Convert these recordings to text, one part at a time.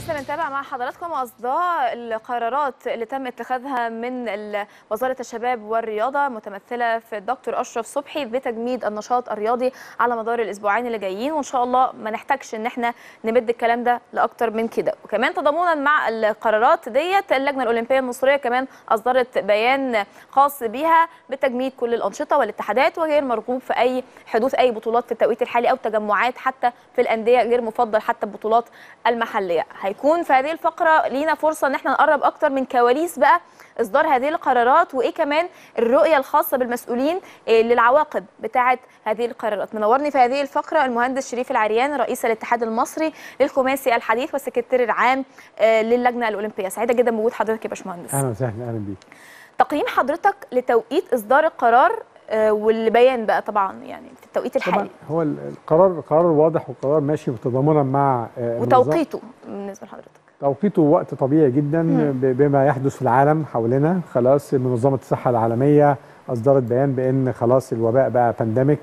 لسه بنتابع مع حضراتكم اصداء القرارات اللي تم اتخاذها من ال- وزاره الشباب والرياضه متمثله في الدكتور اشرف صبحي بتجميد النشاط الرياضي على مدار الاسبوعين اللي جايين وان شاء الله ما نحتاجش ان احنا نمد الكلام ده لاكتر من كده وكمان تضامنا مع القرارات ديت اللجنه الاولمبيه المصريه كمان اصدرت بيان خاص بيها بتجميد كل الانشطه والاتحادات وغير مرغوب في اي حدوث اي بطولات في التوقيت الحالي او تجمعات حتى في الانديه غير مفضل حتى البطولات المحليه هيكون في هذه الفقره لينا فرصه ان احنا نقرب اكتر من كواليس بقى اصدار هذه القرارات وايه كمان الرؤيه الخاصه بالمسؤولين آه، للعواقب بتاعه هذه القرارات منورني في هذه الفقره المهندس شريف العريان رئيس الاتحاد المصري للخماسي الحديث والسكرتير العام آه، للجنه الاولمبيه سعيده جدا بوجود حضرتك يا باشمهندس اهلا وسهلا اهلا بيك تقييم حضرتك لتوقيت اصدار القرار آه، والبيان بقى طبعا يعني في التوقيت طبعا الحالي هو ال- القرار قرار واضح وقرار ماشي تضامنا مع آه، النظام. وتوقيته بالنسبه لحضرتك توقيته وقت طبيعي جدا ب- بما يحدث في العالم حوالينا خلاص منظمه الصحه العالميه اصدرت بيان بان خلاص الوباء بقى بانديميك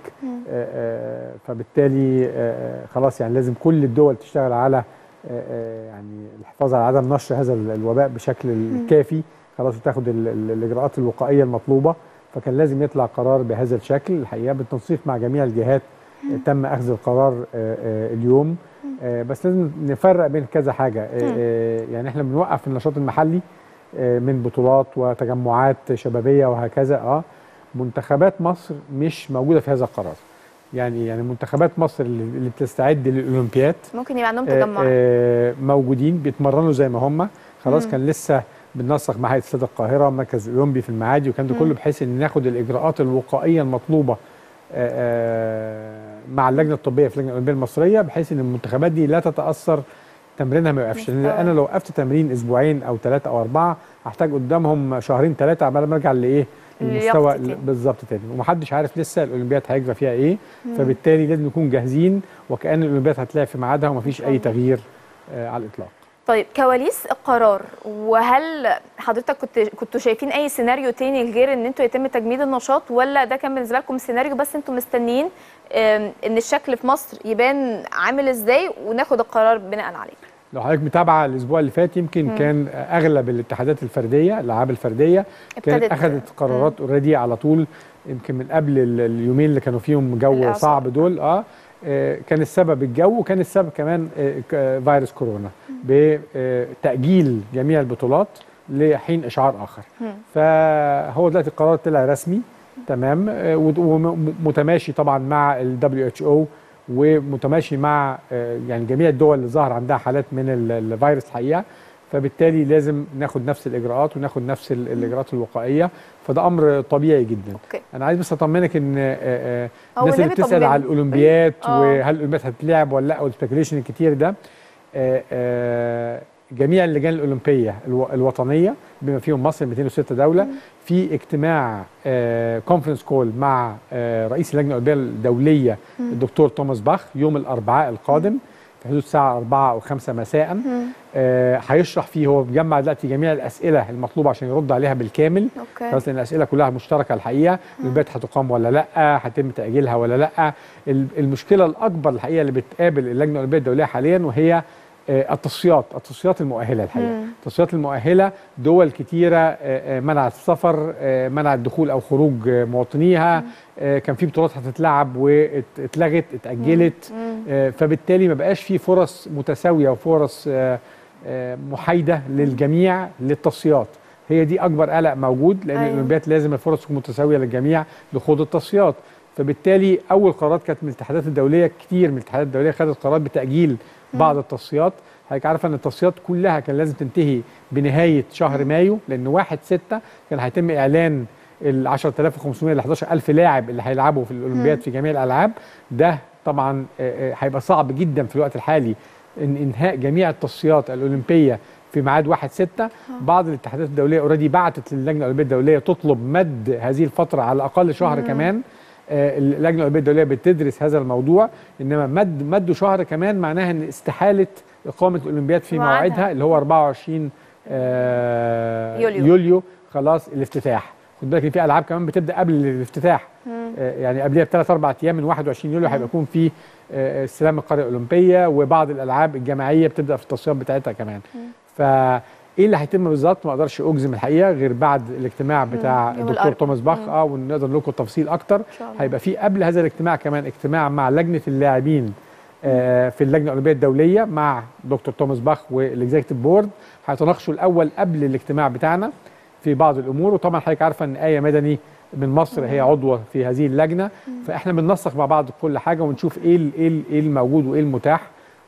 فبالتالي آه، خلاص يعني لازم كل الدول تشتغل على آه، آه، يعني الحفاظ على عدم نشر هذا ال- الوباء بشكل الكافي خلاص وتاخد ال- ال- الاجراءات الوقائيه المطلوبه فكان لازم يطلع قرار بهذا الشكل الحقيقه بالتنسيق مع جميع الجهات آه، تم اخذ القرار آه، آه، اليوم آه، بس لازم نفرق بين كذا حاجه آه، آه، يعني احنا بنوقف النشاط المحلي آه، من بطولات وتجمعات شبابيه وهكذا اه منتخبات مصر مش موجوده في هذا القرار يعني يعني منتخبات مصر اللي اللي بتستعد للاولمبياد ممكن يبقى عندهم آه، تجمعات آه، موجودين بيتمرنوا زي ما هم خلاص مم. كان لسه بننسق مع هيئه استاد القاهره مركز الاولمبي في المعادي وكان ده مم. كله بحيث ان ناخد الاجراءات الوقائيه المطلوبه آه، آه، مع اللجنه الطبيه في اللجنه الاولمبيه المصريه بحيث ان المنتخبات دي لا تتاثر تمرينها ما يوقفش لان مستوى. انا لو وقفت تمرين اسبوعين او ثلاثه او اربعه هحتاج قدامهم شهرين ثلاثه عمال ما ارجع لايه المستوى لياقتي تاني. بالظبط تاني ومحدش عارف لسه الاولمبياد هيجرى فيها ايه فبالتالي لازم نكون جاهزين وكأن الاولمبياد هتلعب في ميعادها ومفيش اي تغيير آه على الاطلاق طيب كواليس القرار وهل حضرتك كنت كنتوا شايفين اي سيناريو تاني غير ان انتوا يتم تجميد النشاط ولا ده كان بالنسبه لكم سيناريو بس انتوا مستنيين آم، ان الشكل في مصر يبان عامل ازاي وناخد القرار بناء عليه لو حضرتك متابعه الاسبوع اللي فات يمكن مم. كان اغلب الاتحادات الفرديه الالعاب الفرديه كانت ابتدت- اخذت قرارات اوريدي على طول يمكن من قبل ال- اليومين اللي كانوا فيهم جو الإعصار. صعب دول اه آه، كان السبب الجو وكان السبب كمان آه، ك- فيروس كورونا بتأجيل جميع البطولات لحين إشعار آخر مم. فهو دلوقتي القرار طلع رسمي تمام آه، وت- ومتماشي طبعا مع ال WHO ومتماشي مع آه، يعني جميع الدول اللي ظهر عندها حالات من ال- الفيروس الحقيقه فبالتالي لازم ناخد نفس الاجراءات وناخد نفس ال- الاجراءات الوقائيه فده امر طبيعي جدا اوكي انا عايز بس اطمنك ان آه، آه، هو الناس اللي ليه بتسال بيطمني؟ على الاولمبياد آه. وهل الاولمبياد هتتلعب ولا لا والسبيكيوليشن الكتير ده آه، آه، جميع اللجان الاولمبيه الو- الوطنيه بما فيهم مصر 206 دوله في اجتماع كونفرنس كول مع آه، رئيس اللجنه الاولمبيه الدوليه الدكتور توماس باخ يوم الاربعاء القادم في حدود الساعه 4 او 5 مساء مم. آه، هيشرح فيه هو بيجمع دلوقتي جميع الاسئله المطلوبه عشان يرد عليها بالكامل اوكي خلاص لان الاسئله كلها مشتركه الحقيقه الاولمبياد هتقام ولا لا هيتم تاجيلها ولا لا ال- المشكله الاكبر الحقيقه اللي بتقابل اللجنه الاولمبيه الدوليه حاليا وهي آه، التصفيات التصفيات المؤهله الحقيقه مم. التصفيات المؤهله دول كتيره آه، آه، منعت السفر آه، منعت دخول او خروج آه، مواطنيها آه، كان في بطولات هتتلعب واتلغت اتاجلت مم. آه، فبالتالي ما بقاش في فرص متساويه وفرص آه، آه، محايده للجميع للتصفيات هي دي اكبر قلق موجود لان أيوة. الاولمبياد لازم الفرص تكون متساويه للجميع لخوض التصفيات فبالتالي اول قرارات كانت من الاتحادات الدوليه كتير من الاتحادات الدوليه خدت قرارات بتاجيل بعض التصفيات حضرتك عارفه ان التصفيات كلها كان لازم تنتهي بنهايه شهر مايو لان 1 6 كان هيتم اعلان ال 10500 ل 11000 لاعب اللي هيلعبوا في الاولمبياد في جميع الالعاب ده طبعا آه، آه، هيبقى صعب جدا في الوقت الحالي ان انهاء جميع التصفيات الاولمبيه في ميعاد 1 6 بعض الاتحادات الدوليه اوريدي بعتت للجنه الاولمبيه الدوليه تطلب مد هذه الفتره على الاقل شهر كمان آه، اللجنه الاولمبيه الدوليه بتدرس هذا الموضوع انما مد مده شهر كمان معناها ان استحاله اقامه الاولمبياد في ميعادها. موعدها اللي هو 24 آه، يوليو. يوليو خلاص الافتتاح خد بالك ان في العاب كمان بتبدا قبل الافتتاح آه، يعني قبلها بثلاث اربع ايام من 21 يوليو هيبقى يكون في آه، استلام القريه الاولمبيه وبعض الالعاب الجماعيه بتبدا في التصفيات بتاعتها كمان فايه اللي هيتم بالظبط ما اقدرش اجزم الحقيقه غير بعد الاجتماع بتاع يوم الدكتور الأربعاء. توماس باخ مم. اه ونقدر نقول لكم التفاصيل اكتر شاء الله. هيبقى في قبل هذا الاجتماع كمان اجتماع مع لجنه اللاعبين آه، في اللجنه الاولمبيه الدوليه مع دكتور توماس باخ والاكزيكتيف بورد هيتناقشوا الاول قبل الاجتماع بتاعنا في بعض الامور وطبعا حضرتك عارفه ان ايه مدني من مصر هي عضوه في هذه اللجنه فاحنا بننسق مع بعض كل حاجه ونشوف ايه ال- ايه ال- ايه الموجود وايه المتاح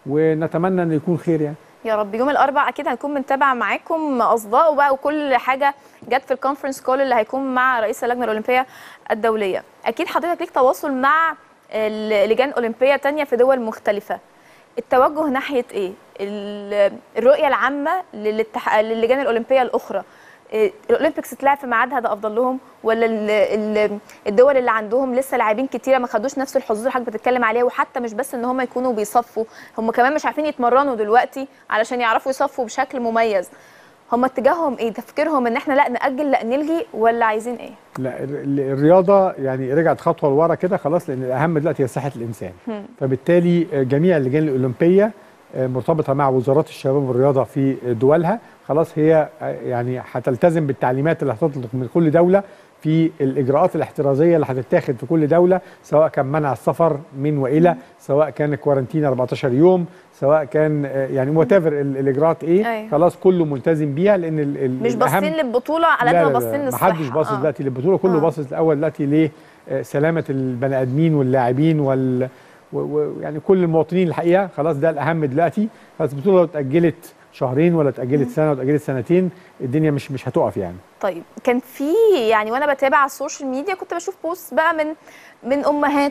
ونتمنى ان يكون خير يعني يا رب يوم الاربعاء اكيد هنكون بنتابع معاكم اصداء بقى وكل حاجه جت في الكونفرنس كول اللي هيكون مع رئيس اللجنه الاولمبيه الدوليه اكيد حضرتك ليك تواصل مع ال- لجان اولمبيه تانية في دول مختلفه التوجه ناحيه ايه ال- الرؤيه العامه للاتح... للجان الاولمبيه الاخرى إيه، الاولمبيكس تلعب في ميعادها ده افضل لهم ولا ال- ال- الدول اللي عندهم لسه لاعبين كتيره ما خدوش نفس الحظوظ اللي حضرتك بتتكلم عليها وحتى مش بس ان هم يكونوا بيصفوا هم كمان مش عارفين يتمرنوا دلوقتي علشان يعرفوا يصفوا بشكل مميز هم اتجاههم ايه تفكيرهم ان احنا لا ناجل لا نلغي ولا عايزين ايه لا ال- الرياضه يعني رجعت خطوه لورا كده خلاص لان الاهم دلوقتي هي صحه الانسان هم. فبالتالي آه، جميع اللجان الاولمبيه آه، مرتبطه مع وزارات الشباب والرياضه في دولها خلاص هي آه، يعني هتلتزم بالتعليمات اللي هتطلق من كل دوله في الاجراءات الاحترازيه اللي هتتاخد في كل دوله سواء كان منع السفر من والى سواء كان كوارنتين 14 يوم سواء كان آه، يعني وات الاجراءات ايه أيوة. خلاص كله ملتزم بيها لان ال- ال- مش الأهم- باصين للبطوله على قد لا ما لا باصين لا للصحه محدش باصص آه. دلوقتي للبطوله كله آه. باصص الاول دلوقتي لسلامه البني ادمين واللاعبين وال و- و- يعني كل المواطنين الحقيقه خلاص ده الاهم دلوقتي خلاص البطوله لو اتاجلت شهرين ولا اتاجلت سنه ولا اتاجلت سنتين الدنيا مش مش هتقف يعني طيب كان في يعني وانا بتابع على السوشيال ميديا كنت بشوف بوست بقى من من امهات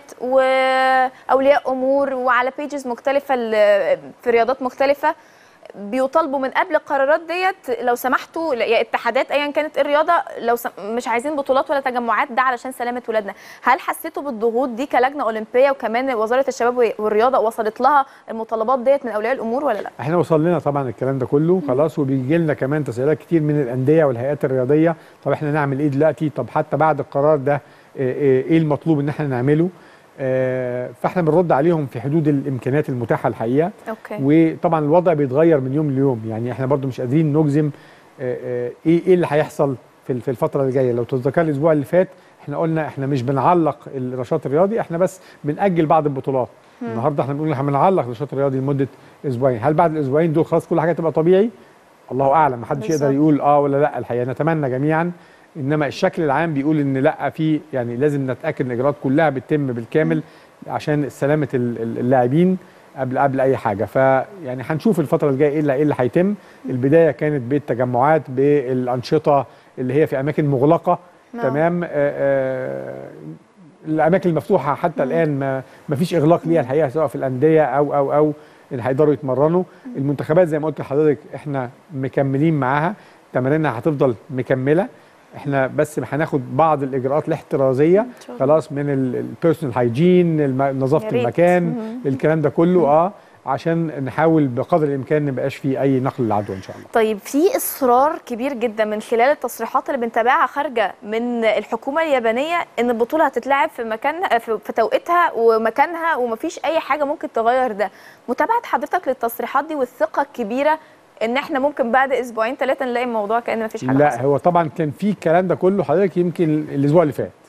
واولياء امور وعلى بيجز مختلفه ال- في رياضات مختلفه بيطالبوا من قبل القرارات ديت لو سمحتوا يا اتحادات ايا كانت الرياضه لو سم... مش عايزين بطولات ولا تجمعات ده علشان سلامه ولادنا هل حسيتوا بالضغوط دي كلجنه اولمبيه وكمان وزاره الشباب والرياضه وصلت لها المطالبات ديت من اولياء الامور ولا لا احنا وصل لنا طبعا الكلام ده كله خلاص وبيجي لنا كمان تساؤلات كتير من الانديه والهيئات الرياضيه طب احنا نعمل ايه دلوقتي طب حتى بعد القرار ده اه، اه، ايه المطلوب ان احنا نعمله اه، فاحنا بنرد عليهم في حدود الامكانيات المتاحه الحقيقه اوكي وطبعا الوضع بيتغير من يوم ليوم يعني احنا برضو مش قادرين نجزم آه، آه، ايه ايه اللي هيحصل في في الفتره اللي جايه لو تتذكر الاسبوع اللي فات احنا قلنا احنا مش بنعلق النشاط الرياضي احنا بس بنأجل بعض البطولات النهارده احنا بنقول احنا بنعلق النشاط الرياضي لمده اسبوعين هل بعد الاسبوعين دول خلاص كل حاجه تبقى طبيعي الله اعلم محدش يقدر بالظبط. يقول اه ولا لا الحقيقه نتمنى جميعا انما الشكل العام بيقول ان لا في يعني لازم نتاكد ان الاجراءات كلها بتتم بالكامل عشان سلامه ال- ال- اللاعبين قبل قبل اي حاجه فيعني هنشوف الفتره الجايه ايه اللي ايه اللي هيتم البدايه كانت بالتجمعات بالانشطه اللي هي في اماكن مغلقه نعم. تمام آه آه الاماكن المفتوحه حتى الان ما ما فيش اغلاق ليها الحقيقه سواء في الانديه او او او اللي هيقدروا يتمرنوا المنتخبات زي ما قلت لحضرتك احنا مكملين معاها تمارينها هتفضل مكمله احنا بس هناخد بعض الاجراءات الاحترازيه إن شاء الله. خلاص من البيرسونال هايجين نظافه يا ريت. المكان مم. الكلام ده كله اه عشان نحاول بقدر الامكان ما يبقاش فيه اي نقل للعدوى ان شاء الله طيب في اصرار كبير جدا من خلال التصريحات اللي بنتابعها خارجه من الحكومه اليابانيه ان البطوله هتتلعب في مكانها في في توقيتها ومكانها ومفيش اي حاجه ممكن تغير ده متابعه حضرتك للتصريحات دي والثقه الكبيره ان احنا ممكن بعد اسبوعين ثلاثه نلاقي الموضوع كان مفيش حاجه لا حصلت. هو طبعا كان في الكلام ده كله حضرتك يمكن الاسبوع اللي فات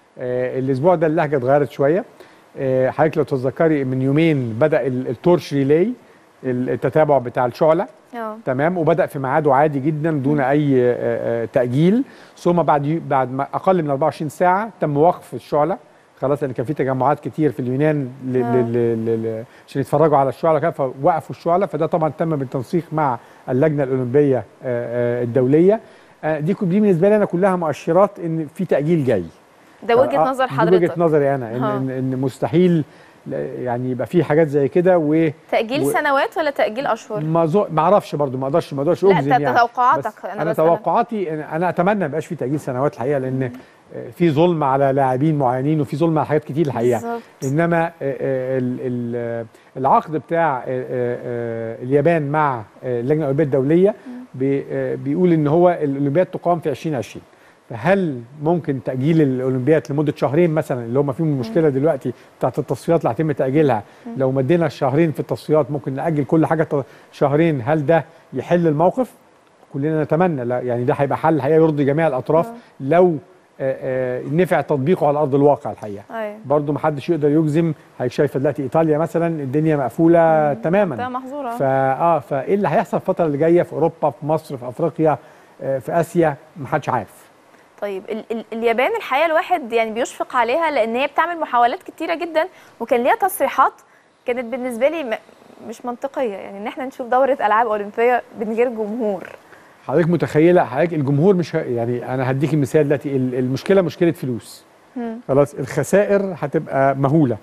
آه الاسبوع ده اللهجه اتغيرت شويه آه حضرتك لو تتذكري من يومين بدا ال- التورش ريلاي التتابع بتاع الشعله اه تمام وبدا في ميعاده عادي جدا دون اي آه، آه، تاجيل ثم بعد يو- بعد ما اقل من 24 ساعه تم وقف الشعله خلاص لان كان في تجمعات كتير في اليونان ل... آه. ل... ل... ل... عشان يتفرجوا على الشعله كده فوقفوا الشعله فده طبعا تم بالتنسيق مع اللجنه الاولمبيه آه، آه، الدوليه آه، دي دي بالنسبه لي انا كلها مؤشرات ان في تاجيل جاي ده وجهه آه، نظر دي حضرتك وجهه نظري انا ان, ها. إن, إن مستحيل لا- يعني يبقى في حاجات زي كده و تاجيل و- سنوات ولا تاجيل اشهر ما زو... ما اعرفش برضو ما اقدرش ما اقدرش لا اجزم ت- يعني توقعاتك بس أنا انا, بسألك. توقعاتي إن- انا اتمنى ما يبقاش في تاجيل سنوات الحقيقه لان آه، في ظلم على لاعبين معينين وفي ظلم على حاجات كتير الحقيقه بالظبط. انما آه، آه، ال- ال- آه، العقد بتاع آه، آه، آه، اليابان مع آه، اللجنه الاولمبيه الدوليه بي- آه، بيقول ان هو الاولمبياد تقام في 2020 فهل ممكن تاجيل الاولمبياد لمده شهرين مثلا اللي هم فيهم المشكله دلوقتي بتاعت التصفيات اللي هيتم تاجيلها لو مدينا شهرين في التصفيات ممكن ناجل كل حاجه ط- شهرين هل ده يحل الموقف كلنا نتمنى لا يعني ده هيبقى حل هيبقى يرضي جميع الاطراف لو آه، آه، نفع تطبيقه على ارض الواقع الحقيقه ايوه برضه ما حدش يقدر يجزم هيك شايفه دلوقتي ايطاليا مثلا الدنيا مقفوله ده تماما محظوره فا اه فايه اللي هيحصل الفتره اللي جايه في اوروبا في مصر في افريقيا آه، في اسيا ما حدش عارف طيب ال ال اليابان الحقيقه الواحد يعني بيشفق عليها لان هي بتعمل محاولات كتيره جدا وكان ليها تصريحات كانت بالنسبه لي م- مش منطقيه يعني ان احنا نشوف دوره العاب اولمبيه من غير جمهور حضرتك متخيله حضرتك الجمهور مش ه... يعني انا هديكي مثال دلوقتي ال- المشكله مشكله فلوس مم. خلاص الخسائر هتبقى مهوله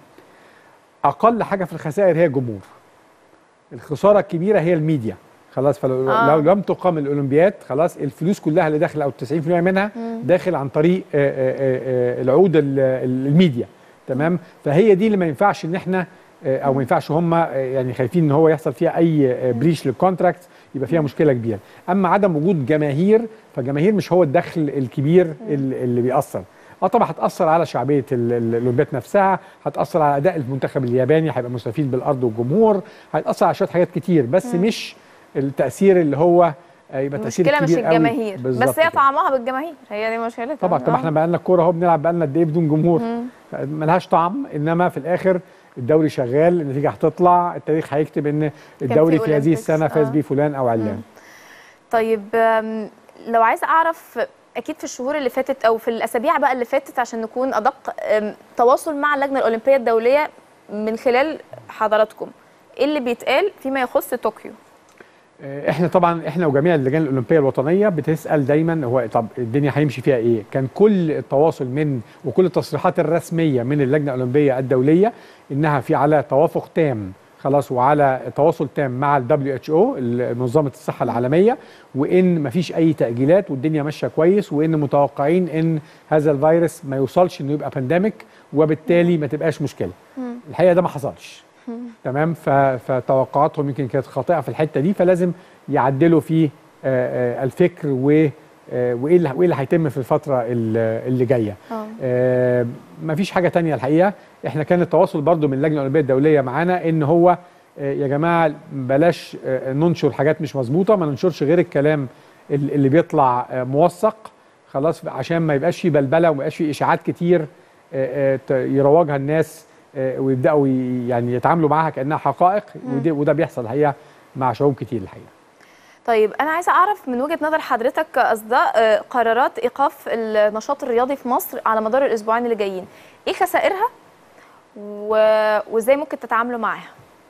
اقل حاجه في الخسائر هي الجمهور الخساره الكبيره هي الميديا خلاص فلو آه. لو لم تقام الاولمبياد خلاص الفلوس كلها اللي داخله او 90% منها داخل عن طريق آه، آه، آه، العقود ال- ال- الميديا تمام فهي دي اللي ما ينفعش ان احنا آه، او ما ينفعش هم آه، يعني خايفين ان هو يحصل فيها اي آه، بريش للكونتراكت يبقى فيها مشكله كبيره اما عدم وجود جماهير فالجماهير مش هو الدخل الكبير ال- اللي بيأثر اه طبعا هتاثر على شعبيه ال- ال- الاولمبياد نفسها هتاثر على اداء المنتخب الياباني هيبقى مستفيد بالارض والجمهور هيتاثر على شويه حاجات كتير بس مش التاثير اللي هو آه، يبقى تاثير المشكله مش كبير قوي. الجماهير بالظبط بس هي كده. طعمها بالجماهير هي دي مشكلتها طبعا طب آه. احنا بقى لنا الكوره اهو بنلعب بقى لنا قد ايه بدون جمهور ملهاش طعم انما في الاخر الدوري شغال النتيجه هتطلع التاريخ هيكتب ان الدوري في هذه أولمبيكس، السنه فاز آه. بيه فلان او علان طيب آم، لو عايزه اعرف اكيد في الشهور اللي فاتت او في الاسابيع بقى اللي فاتت عشان نكون ادق آم، تواصل مع اللجنه الاولمبيه الدوليه من خلال حضراتكم ايه اللي بيتقال فيما يخص طوكيو آه، احنا طبعا احنا وجميع اللجان الاولمبيه الوطنيه بتسال دايما هو طب الدنيا هيمشي فيها ايه كان كل التواصل من وكل التصريحات الرسميه من اللجنه الاولمبيه الدوليه انها في على توافق تام خلاص وعلى تواصل تام مع الدبليو اتش او منظمه الصحه العالميه وان مفيش اي تاجيلات والدنيا ماشيه كويس وان متوقعين ان هذا الفيروس ما يوصلش انه يبقى بانديميك وبالتالي ما تبقاش مشكله الحقيقه ده ما حصلش تمام ف- فتوقعاتهم يمكن كانت خاطئه في الحته دي فلازم يعدلوا في آه، آه، الفكر و آه، وايه اللي وايه اللي هيتم في الفتره ال- اللي جايه اه آه، مفيش حاجه تانية الحقيقه احنا كان التواصل برضو من اللجنه الاولمبيه الدوليه معانا ان هو آه، يا جماعه بلاش آه، ننشر حاجات مش مظبوطه ما ننشرش غير الكلام ال- اللي بيطلع آه، موثق خلاص عشان ما يبقاش في بلبله وما يبقاش في اشاعات كتير آه، آه، ت- يروجها الناس آه، ويبداوا ي- يعني يتعاملوا معاها كانها حقائق ودي- وده بيحصل الحقيقه مع شعوب كتير الحقيقه طيب انا عايزه اعرف من وجهه نظر حضرتك كاصداء آه، قرارات ايقاف النشاط الرياضي في مصر على مدار الاسبوعين اللي جايين ايه خسائرها و... وازاي ممكن تتعاملوا معاها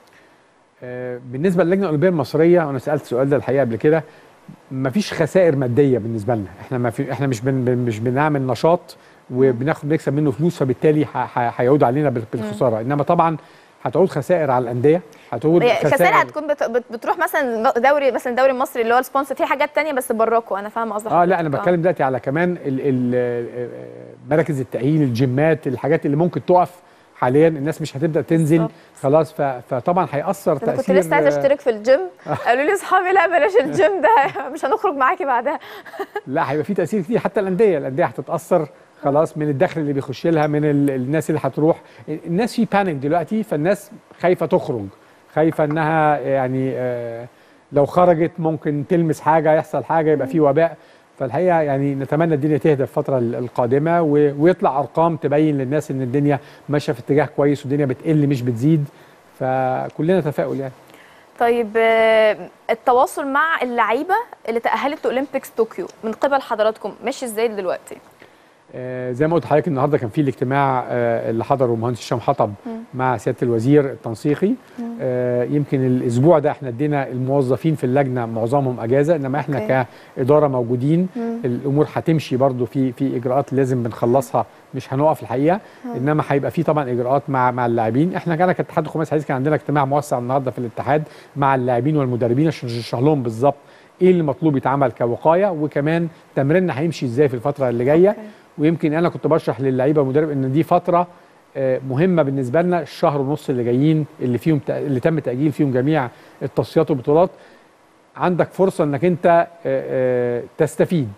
آه، بالنسبه للجنه الاولمبيه المصريه وانا سالت السؤال ده الحقيقه قبل كده مفيش خسائر ماديه بالنسبه لنا احنا ما في احنا مش بن بن- مش بنعمل نشاط وبناخد بنكسب منه فلوس فبالتالي ه- ه- هيعود علينا بال- بالخساره انما طبعا هتعود خسائر على الانديه هتعود هي خسائر هتكون بت... بت... بتروح مثلا دوري مثلا الدوري المصري اللي هو السبونسر في حاجات تانية بس براكوا انا فاهمه قصدك اه لا انا حضرتك. بتكلم دلوقتي على كمان ال ال مراكز التاهيل الجيمات الحاجات اللي ممكن تقف حاليا الناس مش هتبدا تنزل بالظبط. خلاص ف- فطبعا هياثر انا كنت تاثير لسه عايزه اشترك في الجيم قالوا لي اصحابي لا بلاش الجيم ده مش هنخرج معاكي بعدها لا هيبقى في تاثير كتير حتى الانديه الانديه هتتاثر خلاص من الدخل اللي بيخش لها من ال- الناس اللي هتروح الناس في بانيك دلوقتي فالناس خايفه تخرج خايفه انها يعني آه، لو خرجت ممكن تلمس حاجه يحصل حاجه يبقى في وباء فالحقيقه يعني نتمنى الدنيا تهدى الفتره ال- القادمه و- ويطلع ارقام تبين للناس ان الدنيا ماشيه في اتجاه كويس والدنيا بتقل مش بتزيد فكلنا تفاؤل يعني طيب آه، التواصل مع اللعيبه اللي تاهلت لاولمبيكس طوكيو من قبل حضراتكم ماشي ازاي دلوقتي آه، زي ما قلت لحضرتك النهارده كان في الاجتماع آه، اللي حضره المهندس هشام حطب مع سياده الوزير التنسيقي آه، يمكن الاسبوع ده احنا ادينا الموظفين في اللجنه معظمهم اجازه انما احنا أوكي. كاداره موجودين الامور هتمشي برضو في في اجراءات لازم بنخلصها مش هنقف الحقيقه انما هيبقى في طبعا اجراءات مع مع اللاعبين احنا كان كاتحاد الخماسي الحديث كان عندنا اجتماع موسع النهارده في الاتحاد مع اللاعبين والمدربين عشان نشرح لهم بالظبط ايه اللي مطلوب يتعمل كوقايه وكمان تمريننا هيمشي ازاي في الفتره اللي جايه أوكي. ويمكن انا كنت بشرح للعيبه والمدرب ان دي فتره آه، مهمه بالنسبه لنا الشهر ونص اللي جايين اللي فيهم تأ- اللي تم تاجيل فيهم جميع التصفيات والبطولات عندك فرصه انك انت آه، آه، تستفيد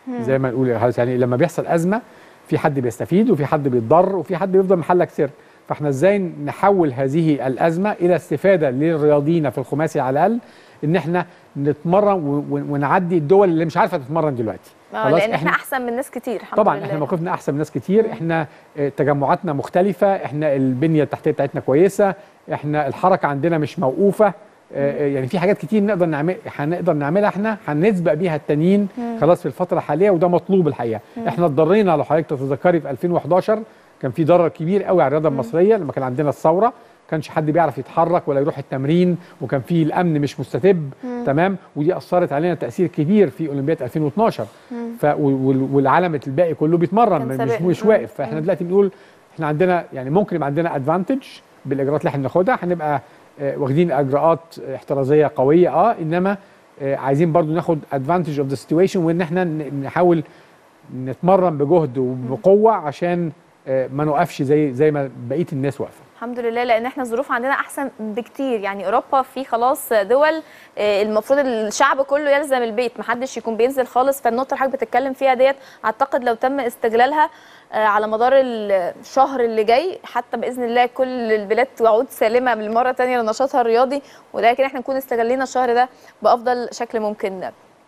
زي ما نقول خلاص يعني لما بيحصل ازمه في حد بيستفيد وفي حد بيتضر وفي حد بيفضل محلك سر فاحنا ازاي نحول هذه الازمه الى استفاده للرياضيين في الخماسي على الاقل ان احنا نتمرن و- و- ونعدي الدول اللي مش عارفه تتمرن دلوقتي آه لان احنا احسن من ناس كتير الحمد طبعا لله. احنا موقفنا احسن من ناس كتير احنا آه، تجمعاتنا مختلفه احنا البنيه التحتيه بتاعتنا كويسه احنا الحركه عندنا مش موقوفه آه، آه، يعني في حاجات كتير نقدر نعمل هنقدر نعملها احنا هنسبق بيها التانيين خلاص في الفتره الحاليه وده مطلوب الحقيقه احنا اتضرينا لو حضرتك تتذكري في 2011 كان في ضرر كبير قوي على الرياضه المصريه لما كان عندنا الثوره كانش حد بيعرف يتحرك ولا يروح التمرين وكان في الامن مش مستتب تمام ودي اثرت علينا تاثير كبير في اولمبياد 2012 ف وال- والعالم الباقي كله بيتمرن كان مش سابقنا. مش مم. واقف فاحنا دلوقتي بنقول احنا عندنا يعني ممكن يبقى عندنا ادفانتج بالاجراءات اللي احنا بناخدها هنبقى آه، واخدين اجراءات احترازيه قويه اه انما آه، عايزين برضو ناخد ادفانتج اوف ذا سيتويشن وان احنا ن- نحاول نتمرن بجهد وبقوه عشان آه، ما نوقفش زي زي ما بقيه الناس واقفه الحمد لله لان احنا الظروف عندنا احسن بكتير يعني اوروبا في خلاص دول آه، المفروض الشعب كله يلزم البيت محدش يكون بينزل خالص فالنقطه اللي حضرتك بتتكلم فيها ديت اعتقد لو تم استغلالها آه، على مدار الشهر اللي جاي حتى باذن الله كل البلاد تعود سالمه للمره تانية لنشاطها الرياضي ولكن احنا نكون استغلينا الشهر ده بافضل شكل ممكن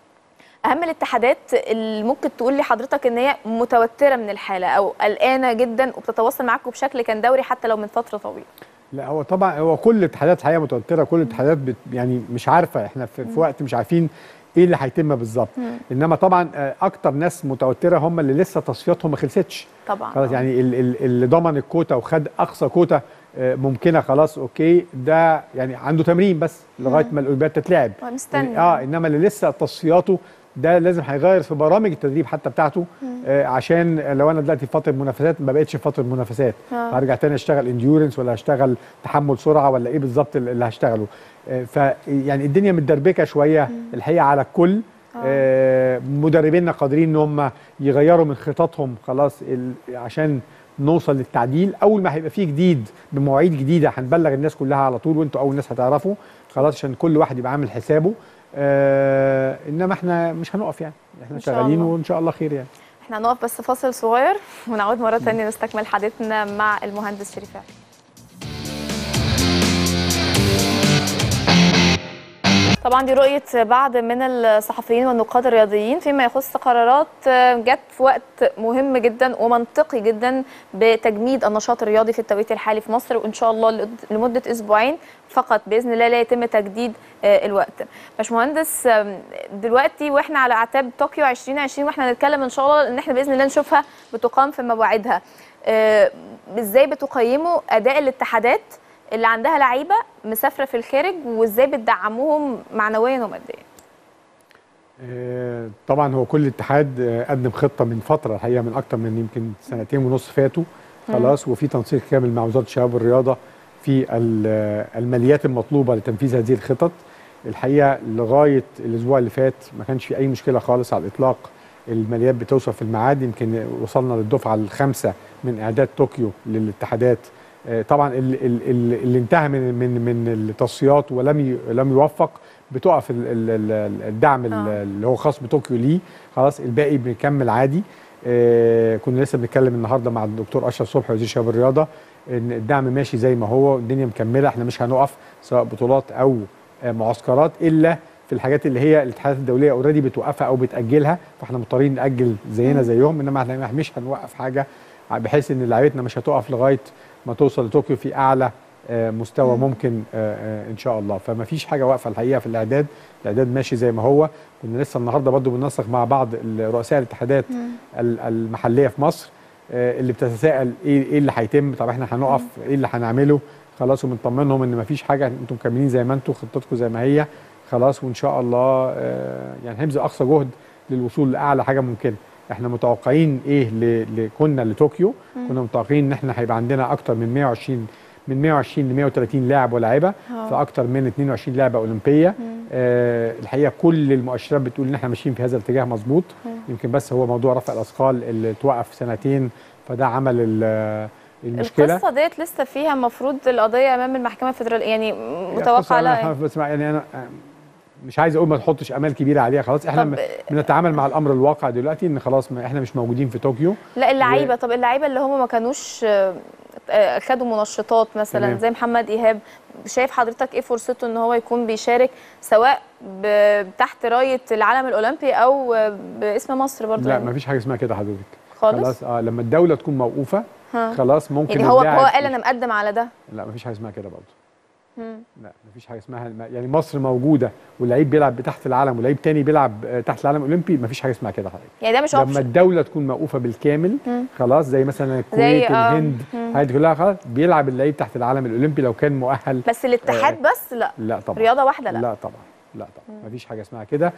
اهم الاتحادات اللي ممكن تقول لي حضرتك ان هي متوتره من الحاله او قلقانه جدا وبتتواصل معاكم بشكل كان دوري حتى لو من فتره طويله لا هو طبعا هو كل الاتحادات الحقيقه متوتره كل الاتحادات بت يعني مش عارفه احنا في, في وقت مش عارفين ايه اللي هيتم بالظبط انما طبعا آه، اكتر ناس متوتره هم اللي لسه تصفياتهم ما خلصتش طبعا خلاص يعني ال- ال- اللي ضمن الكوتا وخد اقصى كوتا آه، ممكنه خلاص اوكي ده يعني عنده تمرين بس لغايه ما الاولمبياد تتلعب هو مستني. اه انما اللي لسه تصفياته ده لازم هيغير في برامج التدريب حتى بتاعته آه عشان لو انا دلوقتي في فتره منافسات ما بقتش في فتره منافسات آه. هرجع تاني اشتغل انديورنس ولا هشتغل تحمل سرعه ولا ايه بالظبط اللي هشتغله آه ف يعني الدنيا متدربكه شويه الحقيقه على الكل آه مدربينا قادرين ان هم يغيروا من خططهم خلاص ال- عشان نوصل للتعديل اول ما هيبقى فيه جديد بمواعيد جديده هنبلغ الناس كلها على طول وانتوا اول ناس هتعرفوا خلاص عشان كل واحد يبقى عامل حسابه آه انما احنا مش هنقف يعني احنا إن شاء شغالين الله. وان شاء الله خير يعني احنا هنقف بس فاصل صغير ونعود مره ثانيه نستكمل حديثنا مع المهندس شريف علي. طبعا دي رؤية بعض من الصحفيين والنقاد الرياضيين فيما يخص قرارات جت في وقت مهم جدا ومنطقي جدا بتجميد النشاط الرياضي في التوقيت الحالي في مصر وان شاء الله لمدة اسبوعين فقط باذن الله لا يتم تجديد آه، الوقت. باشمهندس آم، دلوقتي واحنا على اعتاب طوكيو 2020 واحنا نتكلم ان شاء الله ان احنا باذن الله نشوفها بتقام في مواعيدها. آه، ازاي بتقيموا اداء الاتحادات اللي عندها لعيبه مسافره في الخارج وازاي بتدعموهم معنويا وماديا آه، طبعا هو كل اتحاد آه، قدم خطه من فتره الحقيقه من اكتر من يمكن سنتين ونص فاتوا خلاص وفي تنسيق كامل مع وزاره الشباب والرياضه في ال- آه، الماليات المطلوبه لتنفيذ هذه الخطط الحقيقه لغايه الاسبوع اللي فات ما كانش في اي مشكله خالص على الاطلاق الماليات بتوصل في الميعاد يمكن وصلنا للدفعه الخامسه من اعداد طوكيو للاتحادات آه، طبعا ال- ال- ال- اللي انتهى من من من التصفيات ولم ي- لم يوفق بتقف ال- ال- ال- الدعم ال- آه. اللي هو خاص بطوكيو ليه خلاص الباقي بنكمل عادي آه كنا لسه بنتكلم النهارده مع الدكتور اشرف صبحي وزير الشباب والرياضه ان الدعم ماشي زي ما هو الدنيا مكمله احنا مش هنقف سواء بطولات او آه معسكرات الا في الحاجات اللي هي الاتحادات الدوليه اوريدي بتوقفها او بتاجلها فاحنا مضطرين ناجل زينا زيهم انما احنا مش هنوقف حاجه بحيث ان لعيبتنا مش هتقف لغايه ما توصل لطوكيو في اعلى آه، مستوى ممكن آه، آه، ان شاء الله فما فيش حاجه واقفه الحقيقه في الاعداد الاعداد ماشي زي ما هو كنا لسه النهارده برضو بننسق مع بعض رؤساء الاتحادات ال- المحليه في مصر آه، اللي بتتساءل ايه ايه اللي هيتم طب احنا هنقف ايه اللي هنعمله خلاص وبنطمنهم ان ما فيش حاجه انتم مكملين زي ما انتم خطتكم زي ما هي خلاص وان شاء الله آه، يعني هنبذل اقصى جهد للوصول لاعلى حاجه ممكنه احنا متوقعين ايه ل... ل... كنا لطوكيو كنا متوقعين ان احنا هيبقى عندنا اكتر من 120 من 120 ل 130 لاعب ولاعيبه آه. في اكتر من 22 لعبه اولمبيه آه الحقيقه كل المؤشرات بتقول ان احنا ماشيين في هذا الاتجاه مظبوط يمكن بس هو موضوع رفع الاثقال اللي توقف سنتين فده عمل ال- المشكله القصه ديت لسه فيها المفروض القضيه امام المحكمه الفدراليه يعني هي متوقع قصة أنا لها بس يعني انا مش عايز اقول ما تحطش امال كبيره عليها خلاص احنا طب- م- بنتعامل مع الامر الواقع دلوقتي ان خلاص ما احنا مش موجودين في طوكيو لا اللعيبه طب اللعيبه اللي هم ما كانوش آه، آه، خدوا منشطات مثلا تمام. زي محمد ايهاب شايف حضرتك ايه فرصته ان هو يكون بيشارك سواء ب- تحت رايه العالم الاولمبي او آه، باسم مصر برضه لا يعني ما فيش حاجه اسمها كده حضرتك خالص خلاص اه لما الدوله تكون موقوفه ها. خلاص ممكن يعني هو اللاعب هو قال انا مقدم على ده لا ما فيش حاجه اسمها كده برضه مم. لا ما فيش حاجه اسمها يعني مصر موجوده واللعيب بيلعب تحت العلم ولعيب تاني بيلعب آه، تحت العلم الاولمبي ما فيش حاجه اسمها كده حضرتك يعني ده مش لما اوبشن الدوله تكون موقوفه بالكامل مم. خلاص زي مثلا زي الكويت آه، الهند مم. هذه كلها خلاص بيلعب اللعيب تحت العلم الاولمبي لو كان مؤهل بس الاتحاد بس لا لا طبعا رياضه واحده لا, لا طبعا لا طبعا ما فيش حاجه اسمها كده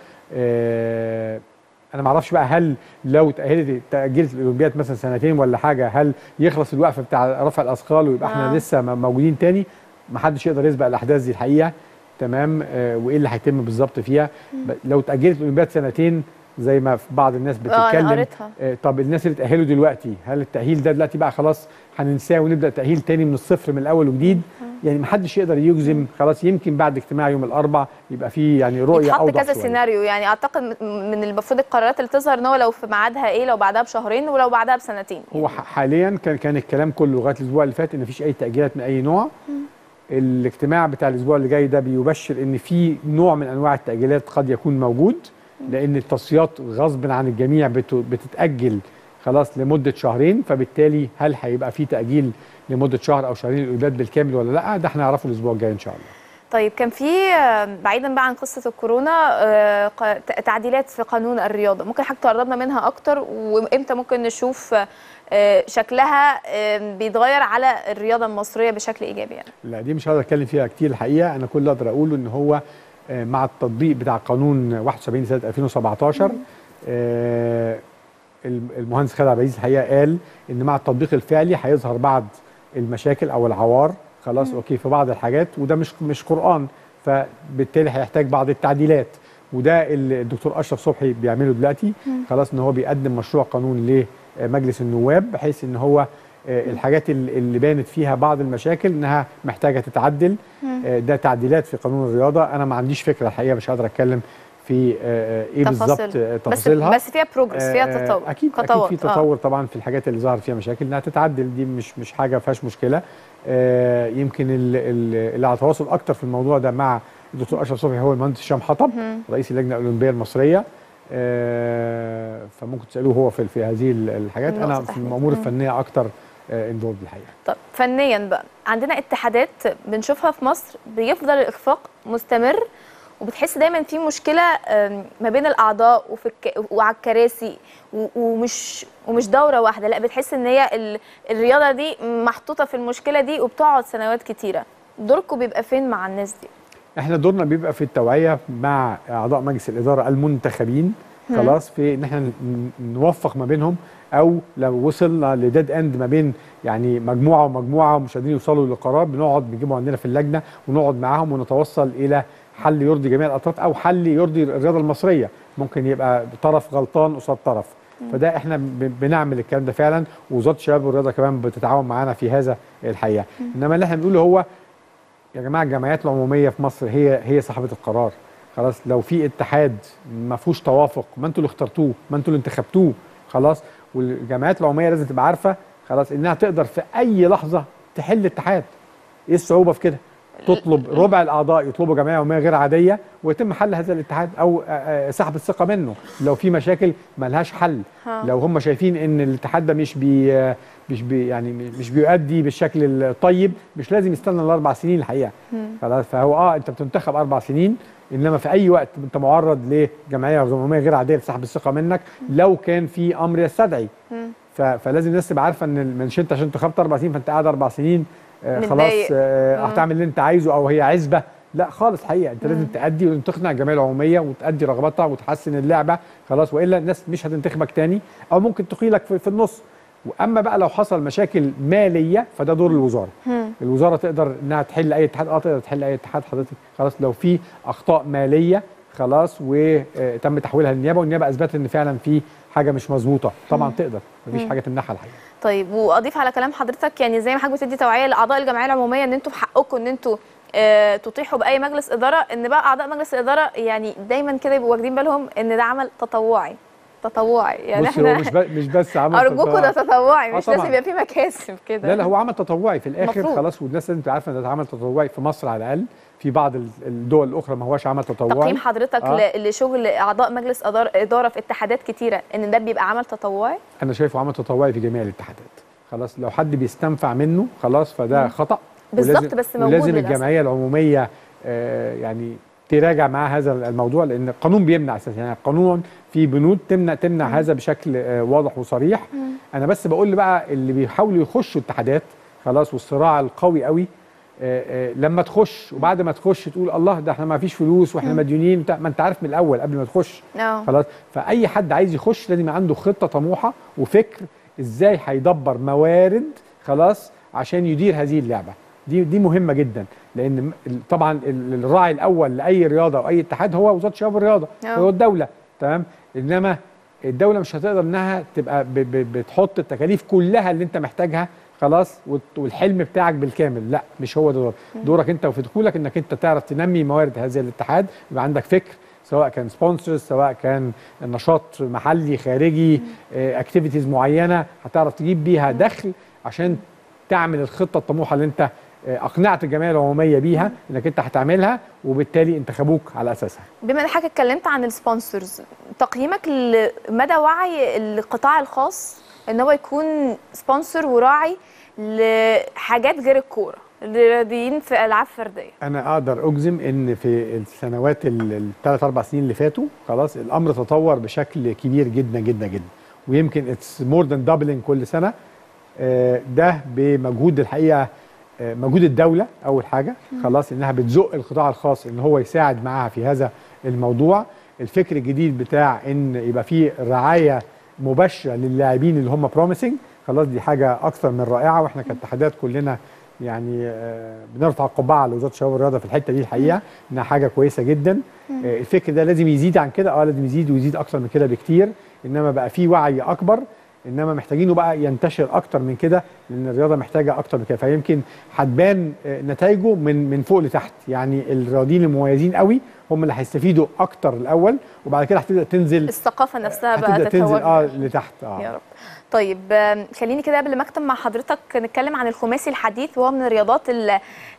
آه انا ما اعرفش بقى هل لو تاهلت تاجلت الاولمبياد مثلا سنتين ولا حاجه هل يخلص الوقف بتاع رفع الاثقال ويبقى آه. احنا لسه م- موجودين تاني ما حدش يقدر يسبق الاحداث دي الحقيقه تمام آه وايه اللي هيتم بالظبط فيها ب- لو تاجلت الاولمبياد سنتين زي ما في بعض الناس اه انا بتتكلم قريتها آه، طب الناس اللي تأهلوا دلوقتي هل التأهيل ده دلوقتي بقى خلاص هننساه ونبدأ تأهيل تاني من الصفر من الأول وجديد يعني محدش يقدر يجزم خلاص يمكن بعد اجتماع يوم الأربع يبقى في يعني رؤية يتحط أوضح كذا شوية. سيناريو يعني اعتقد م- من المفروض القرارات اللي تظهر ان هو لو في ميعادها ايه لو بعدها بشهرين ولو بعدها بسنتين هو ح- حاليا كان كان الكلام كله لغايه الاسبوع اللي فات ان مفيش اي تاجيلات من اي نوع الاجتماع بتاع الاسبوع اللي جاي ده بيبشر ان في نوع من انواع التاجيلات قد يكون موجود لان التصفيات غصب عن الجميع بت- بتتاجل خلاص لمده شهرين فبالتالي هل هيبقى في تاجيل لمده شهر او شهرين الاولمبياد بالكامل ولا لا ده احنا نعرفه الاسبوع الجاي ان شاء الله طيب كان في آه، بعيدا بقى عن قصه الكورونا آه، ق- ت- تعديلات في قانون الرياضه ممكن حضرتك تقربنا منها اكتر وامتى ممكن نشوف آه، شكلها آه، بيتغير على الرياضه المصريه بشكل ايجابي يعني لا دي مش هقدر اتكلم فيها كتير الحقيقه انا كل اللي اقدر اقوله ان هو آه، مع التطبيق بتاع قانون 71 سنه 2017 آه، الم- المهندس خالد عبد العزيز الحقيقه قال ان مع التطبيق الفعلي هيظهر بعض المشاكل او العوار خلاص اوكي في بعض الحاجات وده مش مش قران فبالتالي هيحتاج بعض التعديلات وده اللي الدكتور اشرف صبحي بيعمله دلوقتي خلاص ان هو بيقدم مشروع قانون لمجلس النواب بحيث ان هو آه، الحاجات اللي اللي بانت فيها بعض المشاكل انها محتاجه تتعدل آه، ده تعديلات في قانون الرياضه انا ما عنديش فكره الحقيقه مش هقدر اتكلم في آه، آه، ايه تفاصيل. بالظبط آه، بس تفاصيلها بس فيها بروجرس فيها آه، تطور اكيد خطوات. اكيد في تطور طبعا في الحاجات اللي ظهر فيها مشاكل انها تتعدل دي مش مش حاجه فيهاش مشكله آه، يمكن ال- ال- اللي على تواصل اكتر في الموضوع ده مع الدكتور اشرف صبحي هو المهندس هشام حطب رئيس اللجنه الاولمبيه المصريه آه، فممكن تسالوه هو في في هذه ال- الحاجات النقطة انا في تحديداً. الامور مم. الفنيه اكتر انفولد الحقيقه طب فنيا بقى عندنا اتحادات بنشوفها في مصر بيفضل الاخفاق مستمر وبتحس دايما في مشكله آم، ما بين الاعضاء وفي الك... وعلى الكراسي و- ومش ومش دوره واحده لا بتحس ان هي ال... الرياضه دي محطوطه في المشكله دي وبتقعد سنوات كتيره دوركم بيبقى فين مع الناس دي احنا دورنا بيبقى في التوعيه مع اعضاء مجلس الاداره المنتخبين خلاص في ان احنا ن- نوفق ما بينهم او لو وصلنا لديد اند ما بين يعني مجموعه ومجموعه ومش قادرين يوصلوا لقرار بنقعد بنجيبهم عندنا في اللجنه ونقعد معاهم ونتوصل الى حل يرضي جميع الاطراف او حل يرضي الرياضه المصريه ممكن يبقى طرف غلطان قصاد طرف فده احنا ب- بنعمل الكلام ده فعلا ووزاره الشباب والرياضه كمان بتتعاون معانا في هذا الحقيقه انما اللي احنا بنقوله هو يا جماعه الجمعيات العموميه في مصر هي هي صاحبه القرار خلاص لو في اتحاد ما فيهوش توافق ما انتوا اللي اخترتوه ما انتوا اللي انتخبتوه خلاص والجمعيات العموميه لازم تبقى عارفه خلاص انها تقدر في اي لحظه تحل اتحاد ايه الصعوبه في كده تطلب ربع الاعضاء يطلبوا جمعيه عموميه غير عاديه ويتم حل هذا الاتحاد او آه، آه، سحب الثقه منه لو في مشاكل ملهاش حل ها. لو هم شايفين ان الاتحاد ده مش بي آه، مش بي يعني مش بيؤدي بالشكل الطيب مش لازم يستنى الاربع سنين الحقيقه خلاص فهو اه انت بتنتخب اربع سنين انما في اي وقت انت معرض لجمعيه عموميه غير عاديه لسحب الثقه منك لو كان في امر يستدعي ف- فلازم الناس تبقى عارفه ان مش انت عشان انتخبت اربع سنين فانت قاعد اربع سنين آه خلاص متضايق. آه مم. هتعمل اللي انت عايزه او هي عزبه لا خالص حقيقه انت لازم تأدي ولازم تقنع الجمعيه العموميه وتأدي رغباتها وتحسن اللعبه خلاص والا الناس مش هتنتخبك تاني او ممكن تقيلك في, في النص واما بقى لو حصل مشاكل ماليه فده دور الوزاره الوزاره تقدر انها تحل اي اتحاد اه تقدر تحل اي اتحاد حضرتك خلاص لو في اخطاء ماليه خلاص وتم تحويلها للنيابه والنيابه اثبتت ان فعلا في حاجه مش مظبوطه طبعا تقدر مفيش حاجه تمنعها الحقيقه طيب واضيف على كلام حضرتك يعني زي ما حضرتك بتدي توعيه لاعضاء الجمعيه العموميه ان انتوا في حقكم ان انتوا آه، تطيحوا باي مجلس اداره ان بقى اعضاء مجلس الاداره يعني دايما كده يبقوا واخدين بالهم ان ده عمل تطوعي تطوعي يعني بص هو احنا مش ب- مش بس عمل ارجوكوا ده تطوعي. تطوعي آه مش طبعاً. لازم يبقى فيه مكاسب كده لا لا هو عمل تطوعي في الاخر مفروض. خلاص والناس لازم تبقى عارفه ان ده عمل تطوعي في مصر على الاقل في بعض ال- الدول الاخرى ما هوش عمل تطوعي تقييم حضرتك آه. ل- لشغل اعضاء مجلس إدارة- اداره في اتحادات كتيره ان ده بيبقى عمل تطوعي انا شايفه عمل تطوعي في جميع الاتحادات خلاص لو حد بيستنفع منه خلاص فده خطا بالظبط، ولازم- بس موجود ولازم للأسف. الجمعيه العموميه آه يعني تراجع مع هذا الموضوع لان القانون بيمنع اساسا يعني القانون في بنود تمنع تمنع هذا بشكل آه واضح وصريح انا بس بقول بقى اللي بيحاولوا يخشوا اتحادات خلاص والصراع القوي قوي آه، آه، لما تخش وبعد ما تخش تقول الله ده احنا ما فيش فلوس واحنا مديونين بتاع- ما انت عارف من الاول قبل ما تخش اه خلاص فاي حد عايز يخش لازم يبقى عنده خطه طموحه وفكر ازاي هيدبر موارد خلاص عشان يدير هذه اللعبه دي دي مهمه جدا لان م- ال- طبعا ال- الراعي الاول لاي رياضه او اي اتحاد هو وزاره الشباب والرياضه آه. هو الدوله تمام انما الدوله مش هتقدر انها تبقى ب ب بتحط التكاليف كلها اللي انت محتاجها خلاص والت- والحلم بتاعك بالكامل لا مش هو ده دورك دورك انت وفي دخولك انك انت تعرف تنمي موارد هذا الاتحاد يبقى عندك فكر سواء كان سبونسرز سواء كان نشاط محلي خارجي اكتيفيتيز معينه هتعرف تجيب بيها دخل عشان تعمل الخطه الطموحه اللي انت آه، اقنعت الجمعيه العموميه بيها انك انت هتعملها وبالتالي انتخبوك على اساسها بما ان حضرتك اتكلمت عن السبونسرز تقييمك لمدى وعي القطاع الخاص ان هو يكون سبونسر وراعي لحاجات غير الكوره للرياضيين في العاب فرديه انا اقدر اجزم ان في السنوات الثلاث اربع سنين اللي فاتوا خلاص الامر تطور بشكل كبير جدا جدا جدا ويمكن اتس مور ذان دبلنج كل سنه آه، ده بمجهود الحقيقه آه، مجهود الدوله اول حاجه خلاص انها بتزق القطاع الخاص ان هو يساعد معاها في هذا الموضوع الفكر الجديد بتاع ان يبقى في رعايه مباشره للاعبين اللي هم بروميسنج خلاص دي حاجه اكثر من رائعه واحنا كاتحادات كلنا يعني آه، بنرفع القبعه على وزاره الشباب والرياضه في الحته دي الحقيقه انها حاجه كويسه جدا آه، الفكر ده لازم يزيد عن كده اه لازم يزيد ويزيد اكثر من كده بكتير انما بقى في وعي اكبر انما محتاجينه بقى ينتشر اكتر من كده لان الرياضه محتاجه اكتر من كده فيمكن هتبان آه، نتائجه من من فوق لتحت يعني الرياضيين المميزين قوي هم اللي هيستفيدوا اكتر الاول وبعد كده هتبدا تنزل الثقافه نفسها بقى هتبدا تنزل تتوجه اه لتحت اه يا رب طيب آم، خليني كده قبل ما اختم مع حضرتك نتكلم عن الخماسي الحديث وهو من الرياضات اللي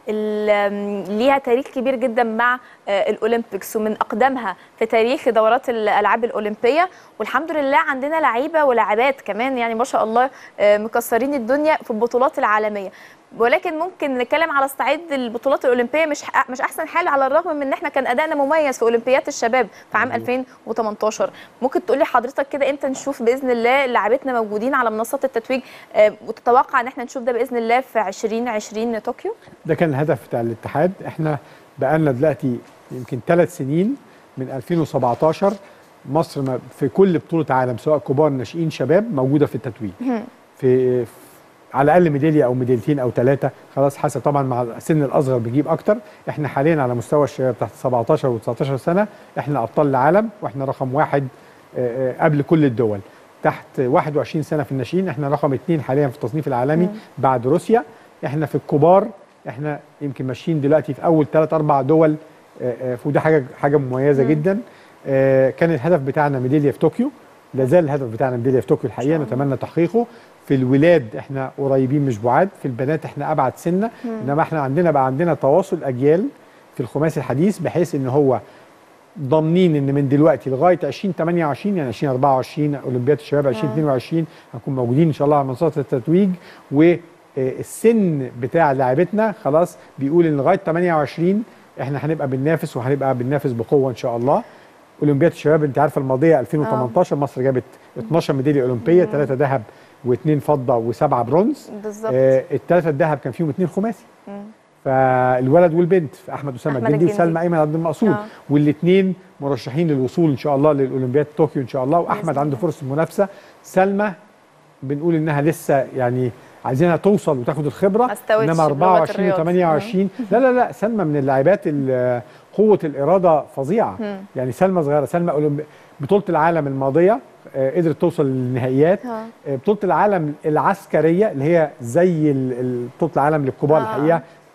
ليها تاريخ كبير جدا مع آه، الاولمبيكس ومن اقدمها في تاريخ دورات الالعاب الاولمبيه والحمد لله عندنا لعيبه ولاعبات كمان يعني ما شاء الله آه، مكسرين الدنيا في البطولات العالميه ولكن ممكن نتكلم على صعيد البطولات الاولمبيه مش ح- مش احسن حال على الرغم من ان احنا كان ادائنا مميز في اولمبياد الشباب في عام 2018 ممكن تقولي حضرتك كده امتى نشوف باذن الله لاعبتنا موجودين على منصات التتويج آه، وتتوقع ان احنا نشوف ده باذن الله في 2020 طوكيو ده كان الهدف بتاع الاتحاد احنا بقالنا دلوقتي يمكن ثلاث سنين من 2017 مصر ما- في كل بطوله عالم سواء كبار ناشئين شباب موجوده في التتويج في في- على الاقل ميداليه او ميداليتين او ثلاثه خلاص حسب طبعا مع السن الاصغر بيجيب اكتر احنا حاليا على مستوى الشباب تحت 17 و19 سنه احنا ابطال العالم واحنا رقم واحد آه، آه، قبل كل الدول تحت 21 سنه في الناشئين احنا رقم اثنين حاليا في التصنيف العالمي بعد روسيا احنا في الكبار احنا يمكن ماشيين دلوقتي في اول ثلاث اربع دول آه، آه، وده حاجه حاجه مميزه جدا آه، كان الهدف بتاعنا ميداليه في طوكيو لا زال الهدف بتاعنا ميداليه في طوكيو الحقيقه نتمنى تحقيقه في الولاد احنا قريبين مش بعاد في البنات احنا ابعد سنه انما احنا عندنا بقى عندنا تواصل اجيال في الخماسي الحديث بحيث ان هو ضامنين ان من دلوقتي لغايه 2028 يعني 2024 اولمبياد الشباب 2022 هنكون موجودين ان شاء الله على منصات التتويج والسن بتاع لاعبتنا خلاص بيقول ان لغايه 28 احنا هنبقى بننافس وهنبقى بننافس بقوه ان شاء الله اولمبياد الشباب انت عارفه الماضيه 2018 مصر جابت 12 ميداليه اولمبيه ثلاثه ذهب واثنين فضه وسبعه برونز بالظبط آه الثلاثه الذهب كان فيهم اثنين خماسي فالولد والبنت احمد اسامه أحمد الجندي الجندي. وسلمى ايمن عبد المقصود آه. والاثنين مرشحين للوصول ان شاء الله للاولمبياد طوكيو ان شاء الله واحمد بإذن عنده فرصه منافسه سلمى بنقول انها لسه يعني عايزينها توصل وتاخد الخبره ما استوتش انما بلغة 24 الرياض. و28 لا لا لا سلمى من اللاعبات ال- قوه الاراده فظيعه يعني سلمى صغيره سلمى أولمبي- بطوله العالم الماضيه آه، قدرت توصل للنهائيات آه. آه، بطوله العالم العسكريه اللي هي زي ال- ال- بطوله العالم للكبار آه. الحقيقه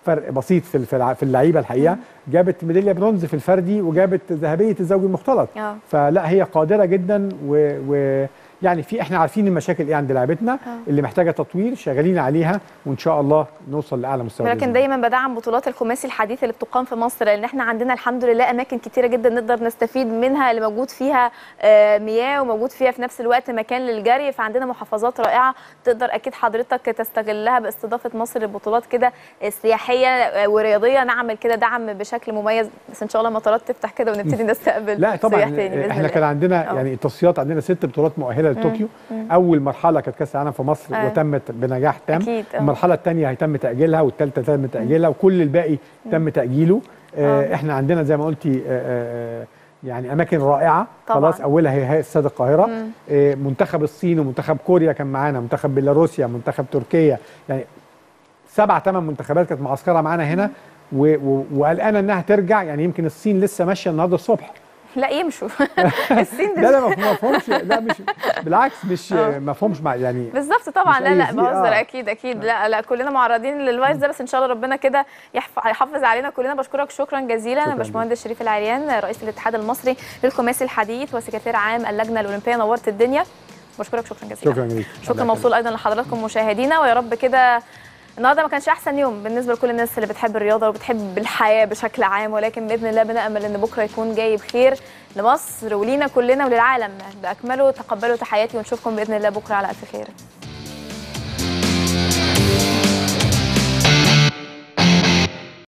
فرق بسيط في في الع- في اللعيبه الحقيقه جابت ميداليه برونز في الفردي وجابت ذهبيه الزوج المختلط اه فلا هي قادره جدا و, و يعني في احنا عارفين المشاكل ايه عند لعبتنا اللي محتاجه تطوير شغالين عليها وان شاء الله نوصل لاعلى مستوى ولكن بإذن دايما بدعم بطولات الخماسي الحديث اللي بتقام في مصر لان احنا عندنا الحمد لله اماكن كتيره جدا نقدر نستفيد منها اللي موجود فيها آه، مياه وموجود فيها في نفس الوقت مكان للجري فعندنا محافظات رائعه تقدر اكيد حضرتك تستغلها باستضافه مصر لبطولات كده سياحيه آه، ورياضيه نعمل كده دعم بشكل مميز بس ان شاء الله المطارات تفتح كده ونبتدي نستقبل لا طبعا سياح تاني بإذن احنا الله. كان عندنا أه. يعني التصفيات عندنا ست بطولات مؤهله لطوكيو اول مرحله كانت كاس العالم في مصر أه. وتمت بنجاح تام أكيد، أه. المرحله الثانيه هيتم تاجيلها والثالثه تم تاجيلها وكل الباقي تم تاجيله أه. آه احنا عندنا زي ما قلتي آه آه يعني اماكن رائعه طبعاً. خلاص اولها هي هي استاد القاهره مم. آه منتخب الصين ومنتخب كوريا كان معانا منتخب بيلاروسيا منتخب تركيا يعني سبع ثمان منتخبات كانت معسكره معانا هنا و- و- وقلقانه انها ترجع يعني يمكن الصين لسه ماشيه النهارده الصبح لا يمشوا الصين لا لا ما ما فهمش لا مش بالعكس مش آه. ما فهمش مع يعني بالظبط طبعا مش لا أي لا زي- بهزر آه. اكيد اكيد لا لا كلنا معرضين للفيروس ده بس ان شاء الله ربنا كده يحف- يحافظ علينا كلنا بشكرك شكرا جزيلا شكراً باشمهندس شريف العريان رئيس الاتحاد المصري للخماسي الحديث وسكرتير عام اللجنه الاولمبيه نورت الدنيا بشكرك شكرا جزيلا شكرا ليك شكرا موصول ايضا لحضراتكم مشاهدينا ويا رب كده النهارده ما كانش احسن يوم بالنسبه لكل الناس اللي بتحب الرياضه وبتحب الحياه بشكل عام ولكن باذن الله بنامل ان بكره يكون جاي بخير لمصر ولينا كلنا وللعالم باكمله تقبلوا تحياتي ونشوفكم باذن الله بكره على الف خير